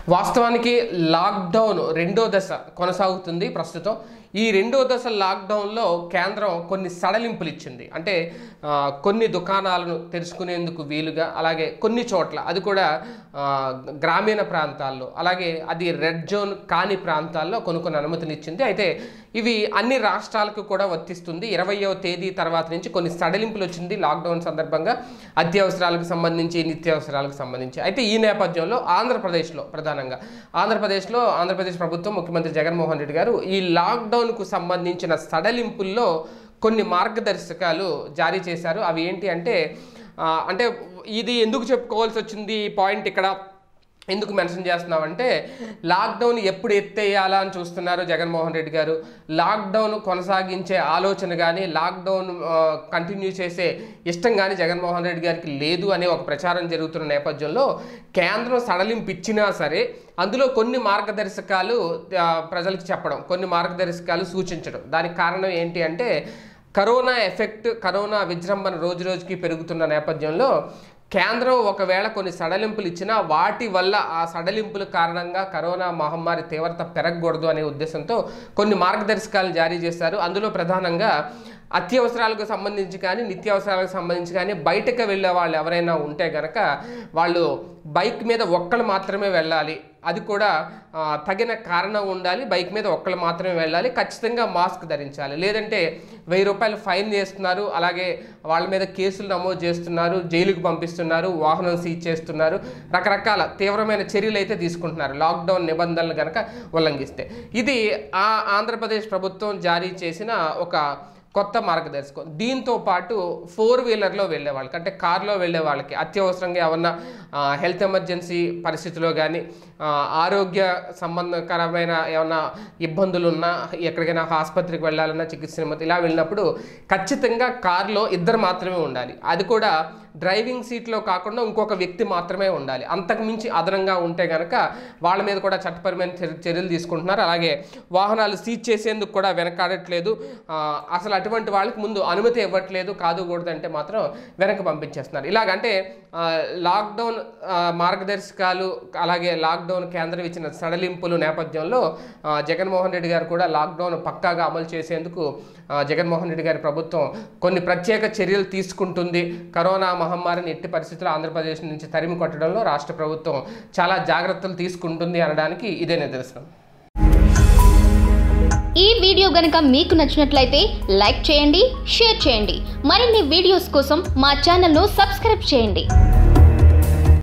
వాస్తవానికి లాక్డౌన్ రెండో దశ కొనసాగుతుంది ప్రస్తుతం ఈ రెండో దశ లాక్డౌన్లో కేంద్రం కొన్ని సడలింపులు ఇచ్చింది అంటే ఆ, కొన్ని దుకాణాలను తెరుచుకునేందుకు వీలుగా అలాగే కొన్ని చోట్ల అది కూడా ఆ, గ్రామీణ ప్రాంతాల్లో అలాగే అది రెడ్ జోన్ కాని ప్రాంతాల్లో కొన్ని కొన్ని అనుమతులు ఇచ్చింది అయితే ఇవి అన్ని రాష్ట్రాలకు కూడా వర్తిస్తుంది ఇరవయవ తేదీ తర్వాత నుంచి కొన్ని సడలింపులు వచ్చింది లాక్డౌన్ సందర్భంగా అత్యవసరాలకు సంబంధించి నిత్యావసరాలకు సంబంధించి అయితే ఈ నేపథ్యంలో ఆంధ్రప్రదేశ్లో ప్రధానంగా ఆంధ్రప్రదేశ్లో ఆంధ్రప్రదేశ్ ప్రభుత్వం ముఖ్యమంత్రి జగన్మోహన్ రెడ్డి గారు ఈ లాక్డౌన్కు సంబంధించిన సడలింపుల్లో కొన్ని మార్గదర్శకాలు జారీ చేశారు అవి ఏంటి అంటే ఆ, అంటే ఇది ఎందుకు చెప్పుకోవాల్సి వచ్చింది ఈ పాయింట్ ఇక్కడ ఎందుకు మెన్షన్ చేస్తున్నామంటే లాక్డౌన్ ఎప్పుడు ఎత్తేయాలా అని చూస్తున్నారు జగన్మోహన్ రెడ్డి గారు లాక్డౌన్ కొనసాగించే ఆలోచన కానీ లాక్డౌన్ కంటిన్యూ చేసే ఇష్టం కానీ జగన్మోహన్ రెడ్డి గారికి లేదు అనే ఒక ప్రచారం జరుగుతున్న నేపథ్యంలో కేంద్రం సడలింపు ఇచ్చినా సరే అందులో కొన్ని మార్గదర్శకాలు ఆ, ప్రజలకు చెప్పడం కొన్ని మార్గదర్శకాలు సూచించడం దానికి కారణం ఏంటి అంటే కరోనా ఎఫెక్ట్ కరోనా విజృంభణ రోజు రోజుకి పెరుగుతున్న నేపథ్యంలో కేంద్రం ఒకవేళ కొన్ని సడలింపులు ఇచ్చినా వాటి వల్ల ఆ సడలింపుల కారణంగా కరోనా మహమ్మారి తీవ్రత పెరగకూడదు అనే ఉద్దేశంతో కొన్ని మార్గదర్శకాలు జారీ చేశారు అందులో ప్రధానంగా అత్యవసరాలకు సంబంధించి కానీ నిత్యావసరాలకు సంబంధించి కానీ బయటకు వెళ్ళే వాళ్ళు ఎవరైనా ఉంటే కనుక వాళ్ళు బైక్ మీద ఒక్కళ్ళు మాత్రమే వెళ్ళాలి అది కూడా ఆ, తగిన కారణం ఉండాలి బైక్ మీద ఒక్కళ్ళు మాత్రమే వెళ్ళాలి ఖచ్చితంగా మాస్క్ ధరించాలి లేదంటే వెయ్యి రూపాయలు ఫైన్ చేస్తున్నారు అలాగే వాళ్ళ మీద కేసులు నమోదు చేస్తున్నారు జైలుకు పంపిస్తున్నారు వాహనం సీజ్ చేస్తున్నారు రకరకాల తీవ్రమైన చర్యలు అయితే తీసుకుంటున్నారు లాక్డౌన్ నిబంధనలు కనుక ఉల్లంఘిస్తే ఇది ఆ ఆంధ్రప్రదేశ్ ప్రభుత్వం జారీ చేసిన ఒక కొత్త మార్గదర్శకం దీంతో పాటు ఫోర్ వీలర్లో వెళ్ళే వాళ్ళకి అంటే కార్లో వెళ్ళే వాళ్ళకి అత్యవసరంగా ఏమన్నా ఆ, హెల్త్ ఎమర్జెన్సీ పరిస్థితిలో కానీ ఆ, ఆరోగ్య సంబంధకరమైన ఏమన్నా ఇబ్బందులు ఉన్నా ఎక్కడికైనా ఆసుపత్రికి వెళ్ళాలన్నా చికిత్స నిమిత్తం ఇలా వెళ్ళినప్పుడు ఖచ్చితంగా కార్లో ఇద్దరు మాత్రమే ఉండాలి అది కూడా డ్రైవింగ్ సీట్లో కాకుండా ఇంకొక వ్యక్తి మాత్రమే ఉండాలి అంతకు మించి అదనంగా ఉంటే కనుక వాళ్ళ మీద కూడా చట్టపరమైన చర్య- చర్యలు తీసుకుంటున్నారు అలాగే వాహనాలు సీజ్ చేసేందుకు కూడా వెనకాడట్లేదు ఆ, అసలు అటువంటి వాళ్ళకి ముందు అనుమతి ఇవ్వట్లేదు కాదు కూడదంటే మాత్రం వెనక్కి పంపించేస్తున్నారు ఇలాగంటే ఆ, లాక్డౌన్ ఆ, మార్గదర్శకాలు అలాగే లాక్డౌన్ కేంద్రం ఇచ్చిన సడలింపులు నేపథ్యంలో ఆ, జగన్మోహన్ రెడ్డి గారు కూడా లాక్డౌన్ పక్కాగా అమలు చేసేందుకు ఆ, జగన్మోహన్ రెడ్డి గారి ప్రభుత్వం కొన్ని ప్రత్యేక చర్యలు తీసుకుంటుంది కరోనా మహమ్మారిని ఎట్టి పరిస్థితుల్లో ఆంధ్రప్రదేశ్ నుంచి తరిమి కొట్టడంలో రాష్ట్ర ప్రభుత్వం చాలా జాగ్రత్తలు తీసుకుంటుంది అనడానికి ఇదే నిదర్శనం ఈ వీడియో గనుక మీకు నచ్చినట్లయితే లైక్ చేయండి షేర్ చేయండి మరిన్ని వీడియోస్ కోసం మా ఛానల్ను సబ్స్క్రైబ్ చేయండి